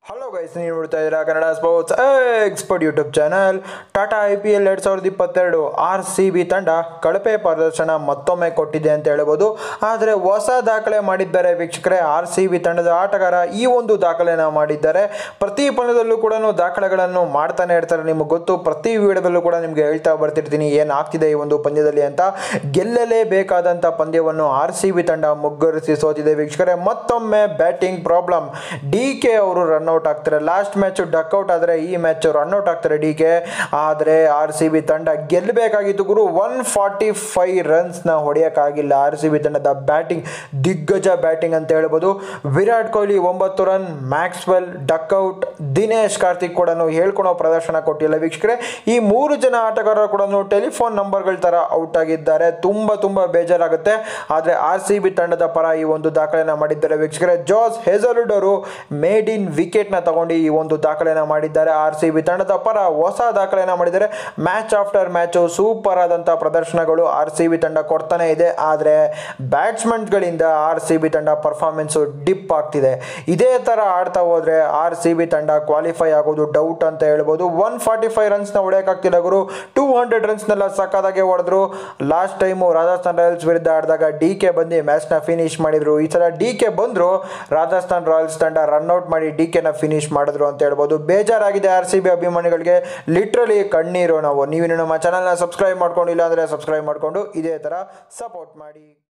hello guys ನೀವು ನೋಡ್ತಾ ಇದ್ದೀರಾ Kannada sports expert YouTube channel Tata I P L ಎರಡು ಸಾವಿರದ ಇಪ್ಪತ್ತೆರಡು ಆರ್ ಸಿ ಬಿ ತಂಡ ಕಳಪೆ ಪ್ರದರ್ಶನ ಮತ್ತೊಮ್ಮೆ ಕೊಟ್ಟಿದೆ ಅಂತ ಹೇಳ್ಬೋದು ಆದರೆ ಹೊಸ ದಾಖಲೆ ಮಾಡಿದ್ದಾರೆ ವೀಕ್ಷಕರೇ ಆರ್ ಸಿ ಬಿ ತಂಡದ ಆಟಗಾರ ಈ ಒಂದು ದಾಖಲೆನ ಮಾಡಿದ್ದಾರೆ ಪ್ರತಿ ಪಂದ್ಯದಲ್ಲೂ ಕೂಡ ದಾಖಲೆಗಳನ್ನು ಮಾಡ್ತಾನೆ ಇರ್ತಾರೆ ನಿಮಗೆ ಗೊತ್ತು ಪ್ರತಿ ವಿಡಿಯೋದಲ್ಲೂ ಕೂಡ ನಿಮಗೆ ಹೇಳ್ತಾ ಬರ್ತಿರ್ತೀನಿ ಏನಾಗ್ತಿದೆ ಈ ಒಂದು ಪಂದ್ಯದಲ್ಲಿ ಅಂತ ಗೆಲ್ಲಲೇಬೇಕಾದಂಥ ಪಂದ್ಯವನ್ನು ಆರ್ ಸಿ ಬಿ ತಂಡ ಮುಗ್ಗರಿಸಿ ಸೋತಿದೆ ವೀಕ್ಷಕರೇ ಮತ್ತೊಮ್ಮೆ ಬ್ಯಾಟಿಂಗ್ ಪ್ರಾಬ್ಲಮ್ ಡಿ ಕೆ ಅವರು ರನ್ಔಟ್ ಆಗ್ತಾರೆ ಲಾಸ್ಟ್ ಮ್ಯಾಚ್ ಡಕ್ಔಟ್ ಆದರೆ ಈ ಮ್ಯಾಚ್ ರನ್ಔಟ್ ಆಗ್ತಾರೆ ಡಿ ಕೆ ಆದರೆ ಆರ್ ಸಿ ಬಿ ತಂಡ ಗೆಲ್ಲಬೇಕಾಗಿತ್ತು ಗುರು ಒನ್ ಫಾರ್ಟಿ ಫೈವ್ ರನ್ಸ್ನ ಹೊಡೆಯೋಕ್ಕಾಗಿಲ್ಲ ಆರ್ ಸಿ ಬಿ ತಂಡದ ಬ್ಯಾಟಿಂಗ್ ದಿಗ್ಗಜ ಬ್ಯಾಟಿಂಗ್ ಅಂತ ಹೇಳ್ಬೋದು ವಿರಾಟ್ ಕೊಹ್ಲಿ ಒಂಬತ್ತು run Maxwell duck out Dinesh Karthik ಕೂಡ ಹೇಳ್ಕೊಳೋ ಪ್ರದರ್ಶನ ಕೊಟ್ಟಿಲ್ಲ ವೀಕ್ಷಕರೇ ಈ ಮೂರು ಜನ ಆಟಗಾರರು ಕೂಡ ಟೆಲಿಫೋನ್ ನಂಬರ್ಗಳ ಥರ ಔಟ್ ಆಗಿದ್ದಾರೆ ತುಂಬ ತುಂಬ ಬೇಜಾರಾಗುತ್ತೆ ಆದರೆ ಆರ್ ಸಿ ಬಿ ತಂಡದ ಪರ ಈ ಒಂದು ದಾಖಲೆನ ಮಾಡಿದ್ದಾರೆ ವೀಕ್ಷಕರೇ ಜಾಸ್ ಹೆಜಲ್ವುಡ್ ಅವರು ಮೇಡ್ ಇನ್ ವಿಕೆಟ್ನ ತಗೊಂಡು ಈ ಒಂದು ದಾಖಲೆನ ಮಾಡಿದ್ದಾರೆ ಆರ್ ಸಿ ಬಿ ತಂಡದ ಪರ ಹೊಸ ದಾಖಲೆನ ಮಾಡಿದ್ದಾರೆ ಮ್ಯಾಚ್ ಆಫ್ಟರ್ ಮ್ಯಾಚು ಸೂಪರ್ ಆದಂಥ ಪ್ರದರ್ಶನಗಳು ಆರ್ ಸಿ ಬಿ ತಂಡ ಕೊಡ್ತಾನೆ ಇದೆ ಆದರೆ ಬ್ಯಾಟ್ಸ್ಮನ್ಗಳಿಂದ ಆರ್ ಸಿ ಬಿ ತಂಡ ಪರ್ಫಾರ್ಮೆನ್ಸು ಡಿಪ್ ಆಗ್ತಿದೆ ಇದೇ ಥರ ಆಡ್ತಾ ಹೋದರೆ ಆರ್ ಸಿ ಬಿ ತಂಡ ಕ್ವಾಲಿಫೈ ಆಗೋದು ಡೌಟ್ ಅಂತ ಹೇಳ್ಬೋದು ಒನ್ ಫಾರ್ಟಿ ಫೈವ್ ರನ್ಸ್ನ ಹೊಡೆಯೋಕ್ಕಾಗ್ತಿಲ್ಲ ಗುರು ಟೂ ಹಂಡ್ರೆಡ್ ರನ್ಸ್ನೆಲ್ಲ ಸಕ್ಕದಾಗೆ ಹೊಡೆದ್ರು ಲಾಸ್ಟ್ ಟೈಮು ರಾಜಸ್ಥಾನ್ ರಾಯಲ್ಸ್ ವಿರುದ್ಧ ಆಡಿದಾಗ ಡಿ ಕೆ ಬಂದು ಮ್ಯಾಚ್ನ ಫಿನಿಶ್ ಮಾಡಿದ್ರು ಈ ಸಲ ಡಿ ಕೆ ಬಂದರು ರಾಜಸ್ಥಾನ್ ರಾಯಲ್ಸ್ ತಂಡ ರನ್ಔಟ್ ಮಾಡಿ ಡಿ ಕೆನ ಫಿನಿಶ್ ಮಾಡಿದ್ರು ಅಂತ ಹೇಳ್ಬೋದು ಬೇಜಾರಾಗಿದೆ ಆರ್ ಸಿ ಬಿ ಅಭಿಮಾನಿಗಳಿಗೆ ಲಿಟ್ರಲಿ ಕಣ್ಣೀರು ನಾವು ನೀವು ನಮ್ಮ ಚಾನಲ್ನ ಸಬ್ಸ್ಕ್ರೈಬ್ ಮಾಡ್ಕೊಂಡಿಲ್ಲ ಅಂದರೆ ಸಬ್ಸ್ಕ್ರೈಬ್ ಮಾಡಿಕೊಂಡು ಇದೇ ಥರ ಸಪೋರ್ಟ್ ಮಾಡಿ